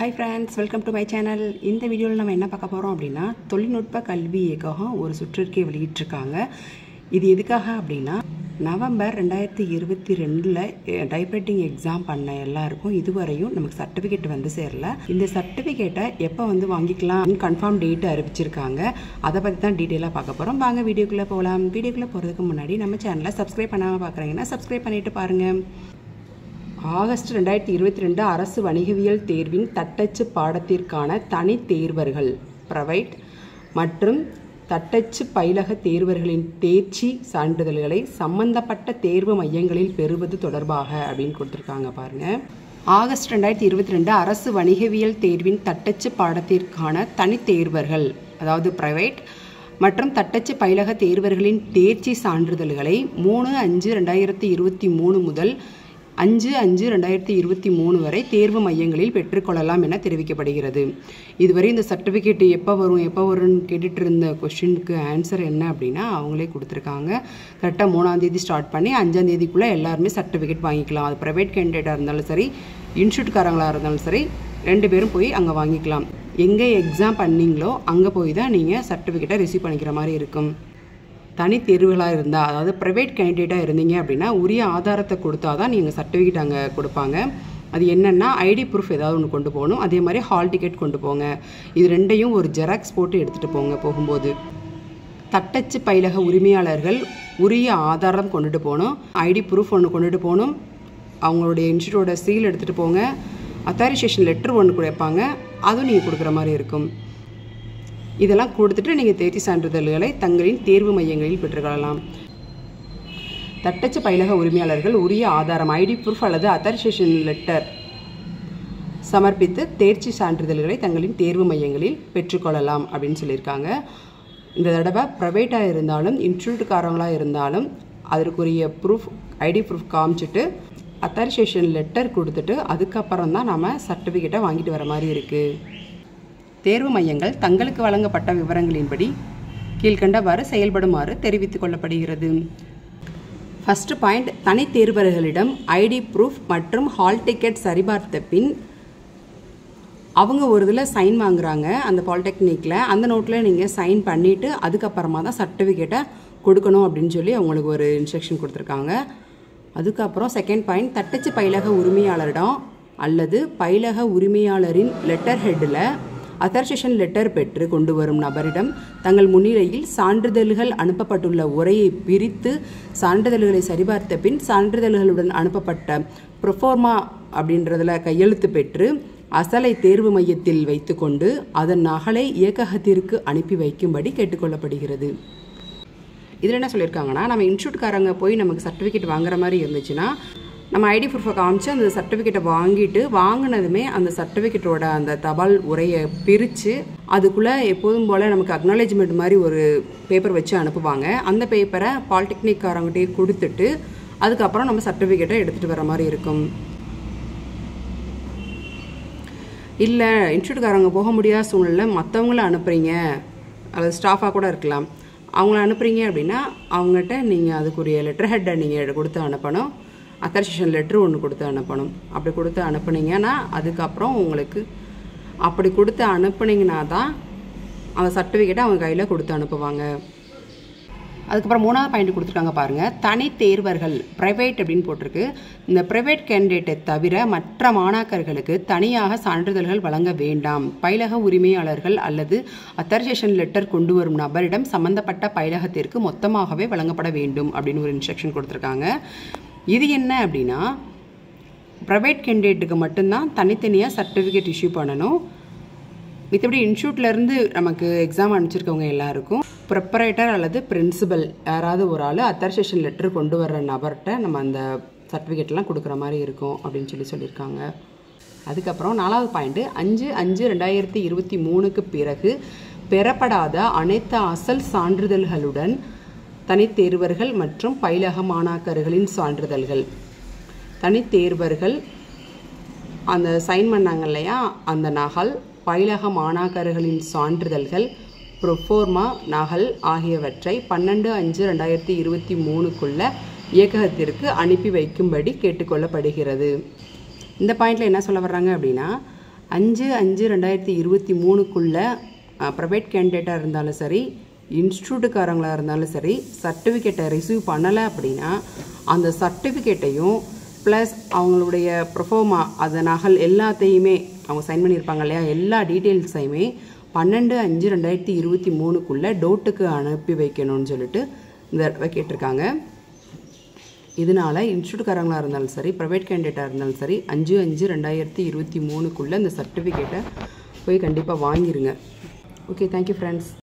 hi friends welcome to my channel இந்த வீடியோவில் நம்ம என்ன பார்க்க போகிறோம் அப்படின்னா தொழில்நுட்ப கல்வி இயக்ககம் ஒரு சுற்றறிக்கை வெளியிட்டிருக்காங்க இது எதுக்காக அப்படின்னா நவம்பர் ரெண்டாயிரத்தி இருபத்தி ரெண்டில் டைப்ரைட்டிங் எக்ஸாம் பண்ண எல்லாருக்கும் இதுவரையும் நமக்கு சர்டிஃபிகேட் வந்து சேரல இந்த சர்டிஃபிகேட்டை எப்போ வந்து வாங்கிக்கலாம் கன்ஃபார்ம் டேட் அறிவிச்சிருக்காங்க அதை பற்றி தான் டீட்டெயிலாக பார்க்க போகிறோம் வாங்க வீடியோக்குள்ளே போகலாம் வீடியோக்குள்ளே போகிறதுக்கு முன்னாடி நம்ம சேனலை சப்ஸ்கிரைப் பண்ணாமல் பார்க்குறீங்கன்னா சப்ஸ்கிரைப் பண்ணிட்டு பாருங்கள் ஆகஸ்ட் ரெண்டாயிரத்தி இருபத்தி ரெண்டு அரசு வணிகவியல் தேர்வின் தட்டச்சு பாடத்திற்கான தனி தேர்வர்கள் ப்ரைவேட் மற்றும் தட்டச்சு பயிலக தேர்வர்களின் தேர்ச்சி சான்றிதழ்களை சம்பந்தப்பட்ட தேர்வு மையங்களில் பெறுவது தொடர்பாக அப்படின்னு கொடுத்துருக்காங்க பாருங்க ஆகஸ்ட் ரெண்டாயிரத்தி இருபத்தி ரெண்டு அரசு வணிகவியல் தேர்வின் தட்டச்சு பாடத்திற்கான தனி தேர்வர்கள் அதாவது ப்ரைவேட் மற்றும் தட்டச்சு பயிலக தேர்வர்களின் தேர்ச்சி சான்றிதழ்களை மூணு அஞ்சு ரெண்டாயிரத்தி இருபத்தி மூணு முதல் அஞ்சு அஞ்சு ரெண்டாயிரத்தி இருபத்தி மூணு வரை தேர்வு மையங்களில் பெற்றுக்கொள்ளலாம் என தெரிவிக்கப்படுகிறது இதுவரை இந்த சர்டிஃபிகேட் எப்போ வரும் எப்போ வரும்னு கேட்டுட்டு இருந்த கொஷினுக்கு ஆன்சர் என்ன அப்படின்னா அவங்களே கொடுத்துருக்காங்க கரெக்டாக மூணாந்தேதி ஸ்டார்ட் பண்ணி அஞ்சாந்தேதிக்குள்ளே எல்லாருமே சர்டிஃபிகேட் வாங்கிக்கலாம் அது ப்ரைவேட் கேண்டிடேட்டாக இருந்தாலும் சரி இன்ஸ்டியூட்காரங்களாக இருந்தாலும் சரி ரெண்டு பேரும் போய் அங்கே வாங்கிக்கலாம் எங்கே எக்ஸாம் பண்ணீங்களோ அங்கே போய் தான் நீங்கள் சர்டிஃபிகேட்டை ரிசீவ் பண்ணிக்கிற மாதிரி இருக்கும் தனி தேர்வுகளாக இருந்தால் அதாவது ப்ரைவேட் கேண்டிடேட்டாக இருந்தீங்க அப்படின்னா உரிய ஆதாரத்தை கொடுத்தா தான் நீங்கள் சர்டிஃபிகேட் அங்கே கொடுப்பாங்க அது என்னென்னா ஐடி ப்ரூஃப் ஏதாவது ஒன்று கொண்டு போகணும் அதே மாதிரி ஹால் டிக்கெட் கொண்டு போங்க இது ரெண்டையும் ஒரு ஜெராக்ஸ் போட்டு எடுத்துகிட்டு போங்க போகும்போது தட்டச்சு பயிலக உரிமையாளர்கள் உரிய ஆதாரம் கொண்டுட்டு போகணும் ஐடி ப்ரூஃப் ஒன்று கொண்டுட்டு போகணும் அவங்களுடைய இன்ஸ்டியூட்டோட சீல் எடுத்துகிட்டு போங்க அத்தாரிசேஷன் லெட்டர் ஒன்று கொடுப்பாங்க அதுவும் நீங்கள் கொடுக்குற மாதிரி இருக்கும் இதெல்லாம் கொடுத்துட்டு நீங்கள் தேர்ச்சி சான்றிதழ்களை தங்களின் தேர்வு மையங்களில் பெற்றுக்கொள்ளலாம் தட்டச்சு பயிலக உரிமையாளர்கள் உரிய ஆதாரம் ஐடி ப்ரூஃப் அல்லது அத்தாரிசேஷன் லெட்டர் சமர்ப்பித்து தேர்ச்சி சான்றிதழ்களை தங்களின் தேர்வு மையங்களில் பெற்றுக்கொள்ளலாம் அப்படின்னு சொல்லியிருக்காங்க இந்த தடவை ப்ரைவேட்டாக இருந்தாலும் இன்ஸ்டியூட்டுக்காரங்களாக இருந்தாலும் அதற்குரிய ப்ரூஃப் ஐடி ப்ரூஃப் காமிச்சிட்டு அத்தாரிசேஷன் லெட்டர் கொடுத்துட்டு அதுக்கப்புறம் தான் நம்ம சர்டிஃபிகேட்டை வாங்கிட்டு வர மாதிரி இருக்குது தேர்வு மையங்கள் தங்களுக்கு வழங்கப்பட்ட விவரங்களின்படி கீழ்கண்டவாறு செயல்படுமாறு தெரிவித்துக் கொள்ளப்படுகிறது ஃபஸ்ட்டு பாயிண்ட் தனி தேர்வர்களிடம் ஐடி ப்ரூஃப் மற்றும் ஹால் டிக்கெட் சரிபார்த்த பின் அவங்க ஒரு இதில் சைன் வாங்குறாங்க அந்த பாலிடெக்னிக்கில் அந்த நோட்டில் நீங்கள் சைன் பண்ணிவிட்டு அதுக்கப்புறமா தான் சர்டிஃபிகேட்டை கொடுக்கணும் அப்படின்னு சொல்லி அவங்களுக்கு ஒரு இன்ஸ்ட்ரக்ஷன் கொடுத்துருக்காங்க அதுக்கப்புறம் செகண்ட் பாயிண்ட் தட்டச்சு பயிலக உரிமையாளரிடம் அல்லது பயிலக உரிமையாளரின் லெட்டர் ஹெட்டில் அத்தாரிசேஷன் லெட்டர் பெற்று கொண்டு வரும் நபரிடம் தங்கள் முன்னிலையில் சான்றிதழ்கள் அனுப்பப்பட்டுள்ள உரையை பிரித்து சான்றிதழ்களை சரிபார்த்த பின் சான்றிதழ்களுடன் அனுப்பப்பட்ட ப்ரொஃபோர்மா அப்படின்றதுல கையெழுத்து பெற்று அசலை தேர்வு மையத்தில் வைத்துக்கொண்டு அதன் நகலை இயக்ககத்திற்கு அனுப்பி வைக்கும்படி கேட்டுக்கொள்ளப்படுகிறது இதில் என்ன சொல்லியிருக்காங்கன்னா நம்ம இன்ஸ்டியூட்காரங்க போய் நமக்கு சர்டிஃபிகேட் வாங்குற மாதிரி இருந்துச்சுன்னா நம்ம ஐடி ப்ரூஃபை காமிச்சு அந்த சர்டிஃபிகேட்டை வாங்கிட்டு வாங்கினதுமே அந்த சர்டிஃபிகேட்டோட அந்த தபால் உரையை பிரித்து அதுக்குள்ளே எப்போதும் போல் நமக்கு அக்னாலேஜ்மெண்ட் மாதிரி ஒரு பேப்பர் வச்சு அனுப்புவாங்க அந்த பேப்பரை பாலிடெக்னிக்காரங்கிட்டே கொடுத்துட்டு அதுக்கப்புறம் நம்ம சர்டிஃபிகேட்டை எடுத்துகிட்டு வர மாதிரி இருக்கும் இல்லை இன்ஸ்டியூட்காரங்க போக முடியாத சூழ்நிலை மற்றவங்கள அனுப்புகிறீங்க அல்லது ஸ்டாஃபாக கூட இருக்கலாம் அவங்கள அனுப்புகிறீங்க அப்படின்னா அவங்ககிட்ட நீங்கள் அதுக்குரிய லெட்டர் ஹெட்டை நீங்கள் கொடுத்து அனுப்பணும் அத்தாரிசேஷன் லெட்ரு ஒன்று கொடுத்து அனுப்பணும் அப்படி கொடுத்து அனுப்புனீங்கன்னா அதுக்கப்புறம் உங்களுக்கு அப்படி கொடுத்து அனுப்புனீங்கன்னா தான் அந்த சர்டிஃபிகேட்டை அவங்க கையில் கொடுத்து அனுப்புவாங்க அதுக்கப்புறம் மூணாவது பாயிண்ட் கொடுத்துருக்காங்க பாருங்கள் தனி தேர்வர்கள் ப்ரைவேட் அப்படின்னு போட்டிருக்கு இந்த ப்ரைவேட் கேண்டிடேட்டை தவிர மற்ற மாணாக்கர்களுக்கு தனியாக சான்றிதழ்கள் வழங்க வேண்டாம் பயிலக உரிமையாளர்கள் அல்லது அத்தாரிசேஷன் லெட்டர் கொண்டு வரும் நபரிடம் சம்பந்தப்பட்ட பயிலகத்திற்கு மொத்தமாகவே வழங்கப்பட வேண்டும் அப்படின்னு ஒரு இன்ஸ்ட்ரக்ஷன் கொடுத்துருக்காங்க இது என்ன அப்படின்னா ப்ரைவேட் கேண்டிடேட்டுக்கு மட்டும்தான் தனித்தனியாக சர்டிஃபிகேட் இஷ்யூ பண்ணணும் மித்தபடி இன்ஸ்டியூட்லேருந்து நமக்கு எக்ஸாம் அனுப்பிச்சிருக்கவங்க எல்லாருக்கும் ப்ரிப்பரேட்டர் அல்லது பிரின்சிபல் யாராவது ஒரு ஆள் அத்தாரிசேஷன் லெட்டர் கொண்டு வர்ற நபர்கிட்ட நம்ம அந்த சர்டிஃபிகேட்லாம் கொடுக்குற மாதிரி இருக்கும் அப்படின்னு சொல்லி சொல்லியிருக்காங்க அதுக்கப்புறம் நாலாவது பாயிண்ட்டு அஞ்சு அஞ்சு ரெண்டாயிரத்தி இருபத்தி மூணுக்கு பிறகு பெறப்படாத அனைத்து அசல் சான்றிதழ்களுடன் தனித்தேர்வர்கள் மற்றும் பயிலக மாணாக்கர்களின் சான்றிதழ்கள் தனித்தேர்வர்கள் அந்த சைன் பண்ணாங்க இல்லையா அந்த நகல் பயிலக மாணாக்கர்களின் சான்றிதழ்கள் ப்ரொஃபோர்மா நகல் ஆகியவற்றை பன்னெண்டு அஞ்சு ரெண்டாயிரத்தி இருபத்தி மூணுக்குள்ள இயக்ககத்திற்கு அனுப்பி வைக்கும்படி கேட்டுக்கொள்ளப்படுகிறது இந்த பாயிண்டில் என்ன சொல்ல வர்றாங்க அப்படின்னா அஞ்சு அஞ்சு ரெண்டாயிரத்தி இருபத்தி மூணுக்குள்ளே ப்ரைவேட் கேண்டிடேட்டாக இருந்தாலும் சரி இன்ஸ்டியூட்டுக்காரங்களாக இருந்தாலும் சரி சர்டிஃபிகேட்டை ரிசீவ் பண்ணலை அப்படின்னா அந்த சர்டிஃபிகேட்டையும் ப்ளஸ் அவங்களுடைய ப்ரொஃபோமா அது நகல் எல்லாத்தையுமே அவங்க சைன் பண்ணியிருப்பாங்க இல்லையா எல்லா டீட்டெயில்ஸையுமே பன்னெண்டு அஞ்சு ரெண்டாயிரத்தி இருபத்தி மூணுக்குள்ளே டோட்டுக்கு அனுப்பி வைக்கணும்னு சொல்லிட்டு இந்த தடவை கேட்டிருக்காங்க இதனால இன்ஸ்டியூட்காரங்களாக இருந்தாலும் சரி ப்ரைவேட் கேண்டிடேட்டாக இருந்தாலும் சரி அஞ்சு அஞ்சு ரெண்டாயிரத்தி இருபத்தி மூணுக்குள்ளே இந்த சர்டிஃபிகேட்டை போய் கண்டிப்பாக வாங்கிருங்க ஓகே தேங்க்யூ ஃப்ரெண்ட்ஸ்